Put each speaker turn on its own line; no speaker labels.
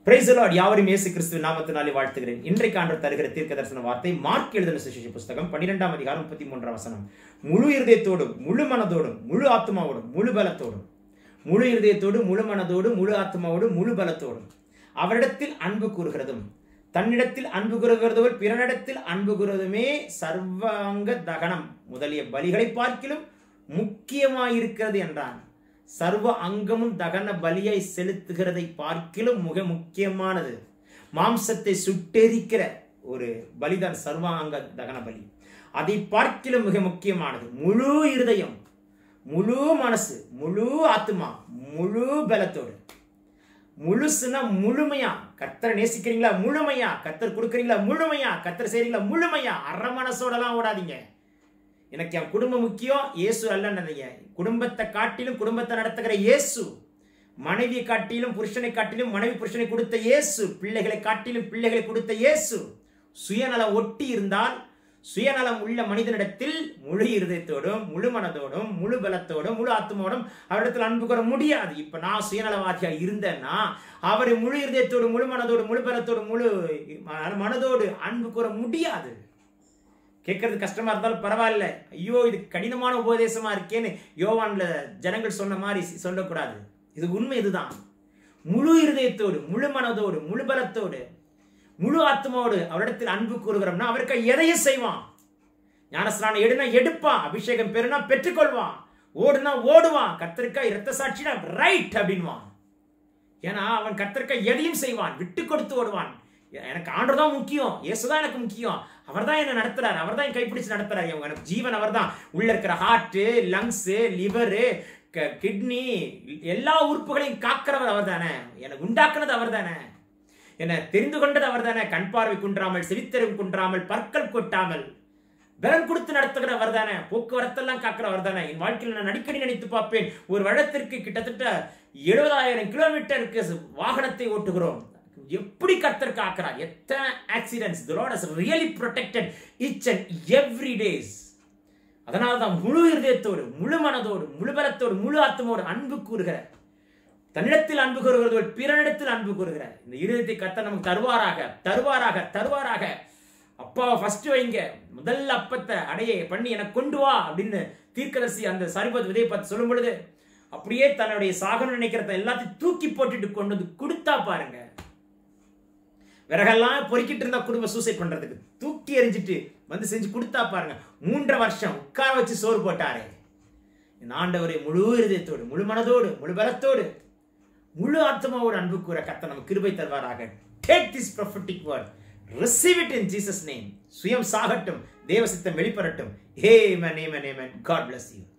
price Lord யாவரும் இயேசு கிறிஸ்துவின் நாமத்தினாலே வாழ்த்துகிறேன் இன்றைக்கு ஆண்டு தருகிற தீர்க்க தரிசன வார்த்தை மார்க் எழுதின சுவிசேஷ புஸ்தகம் பன்னிரெண்டாம் அதிகாரம் முப்பத்தி மூன்றாம் வசனம் முழு இருதயத்தோடும் முழு மனதோடும் முழு ஆத்மாவோடும் முழு பலத்தோடும் முழு இருதயத்தோடு முழு மனதோடு முழு ஆத்மாவோடு முழு பலத்தோடும் அவரிடத்தில் அன்பு கூறுகிறதும் தன்னிடத்தில் அன்பு கூறுகிறதோர் பிறனிடத்தில் அன்பு கூறுவதுமே சர்வாங்க தகனம் முதலிய பலிகளை பார்க்கிலும் முக்கியமாயிருக்கிறது என்றான் சர்வ அங்கமும் தகன பலியை செலுத்துகிறதை பார்க்கிலும் மிக முக்கியமானது மாம்சத்தை சுட்டெரிக்கிற ஒரு பலிதான் சர்வாங்க தகன பலி அதை பார்க்கிலும் மிக முக்கியமானது முழு இருதயம் முழு மனசு முழு ஆத்மா முழு பலத்தோடு முழுசுனா முழுமையா கத்தரை நேசிக்கிறீங்களா முழுமையா கத்தர் கொடுக்குறீங்களா முழுமையா கத்தர் செய்றீங்களா முழுமையா அரை மனசோடலாம் ஓடாதீங்க எனக்கு என் குடும்பம் முக்கியம் இயேசு அல்ல குடும்பத்தை காட்டிலும் குடும்பத்தை நடத்துகிற இயேசு மனைவியை காட்டிலும் புருஷனை காட்டிலும் மனைவி புருஷனை கொடுத்த இயேசு பிள்ளைகளை காட்டிலும் பிள்ளைகளை கொடுத்த இயேசு சுயநலம் ஒட்டி இருந்தால் சுயநலம் உள்ள மனிதனிடத்தில் முழு இருதயத்தோடும் முழு மனதோடும் முழு பலத்தோடும் முழு ஆத்மாவோடும் அவரிடத்தில் அன்பு கூற முடியாது இப்ப நான் சுயநலவாதியா இருந்தேன்னா அவரை முழு இருதயத்தோடு முழு மனதோடு முழு பலத்தோடு முழு மனதோடு அன்பு கூற முடியாது கேட்கறது கஷ்டமா இருந்தாலும் பரவாயில்ல ஐயோ இது கடினமான உபதேசமா இருக்கேன்னு யோவான்ல ஜனங்கள் சொன்ன மாதிரி சொல்லக்கூடாது இது உண்மை இதுதான் முழு இருதயத்தோடு முழு மனதோடு முழு பலத்தோடு முழு ஆத்மாவோடு அவரிடத்தில் அன்பு கூறுகிறோம்னா அவருக்கு எதையும் செய்வான் ஞானஸ்நானம் எடுனா எடுப்பான் அபிஷேகம் பெருனா பெற்றுக்கொள்வான் ஓடுனா ஓடுவான் கத்திரிக்காய் இரத்த சாட்சினா ரைட் அப்படின்வான் ஏன்னா அவன் கத்திரிக்காய் எதையும் செய்வான் விட்டு கொடுத்து ஓடுவான் எனக்கு ஆண்டு தான் முக்கியம் இயேசுதான் எனக்கு முக்கியம் அவர் தான் என்ன நடத்துறாரு அவர் தான் கைப்பிடிச்சு நடத்துறாரு எனக்கு ஜீவன் அவர் தான் உள்ள இருக்கிற ஹார்ட் லங்ஸ் லிவரு கிட்னி எல்லா உறுப்புகளையும் காக்கிறவர் அவர் தானே எனக்கு உண்டாக்குனது அவர் தானே என்ன தெரிந்து கொண்டது அவர் தானே கண் பார்வை குன்றாமல் செவித்தறிவு குன்றாமல் பற்கள் கொட்டாமல் பலன் கொடுத்து நடத்துகிறவர் தானே போக்குவரத்தெல்லாம் காக்கிறவர் தானே என் வாழ்க்கையில் நான் அடிக்கடி நினைத்து பார்ப்பேன் ஒரு வருடத்திற்கு கிட்டத்தட்ட எழுபதாயிரம் கிலோமீட்டருக்கு வாகனத்தை ஓட்டுகிறோம் எப்படி கர்த்தர் காக்கிறார் எத்தனை accidents the Lord has really protected each and every days அதனால தான் முழு இருதயத்தோடு முழு மனதோடு முழு பலத்தோடு முழு ஆத்மோடு அன்பு கூறுகிற தன்னிடத்தில் அன்பு கூறுகிறது பிறனிடத்தில் அன்பு கூறுகிற இந்த இருதயத்தை கத்த நமக்கு தருவாராக தருவாராக தருவாராக அப்பாவை ஃபர்ஸ்ட் வைங்க முதல் அப்பத்தை அடைய பண்ணி எனக்கு கொண்டு வா அப்படின்னு தீர்க்கதரிசி அந்த சரிபத் விதை பார்த்து சொல்லும் பொழுது அப்படியே தன்னுடைய சாகனம் நினைக்கிறத எல்லாத்தையும் தூக்கி போட்டுட்டு கொண்டு வந்து கொடுத்தா பாருங்க விறகெல்லாம் பொறுக்கிட்டு இருந்தா குடும்ப சூசைட் பண்றதுக்கு தூக்கி எறிஞ்சிட்டு வந்து செஞ்சு கொடுத்தா பாருங்க மூன்றரை வருஷம் உட்கார வச்சு சோறு போட்டாரே ஆண்டவரை முழு இருதயத்தோடு முழு மனதோடு முழு பலத்தோடு முழு ஆத்மாவோடு அன்பு கூற கத்த நம்ம கிருபை தருவாராக take this prophetic word receive it in Jesus name சுயம் சாகட்டும் தேவசித்தம் வெளிப்படட்டும் hey man amen amen God bless you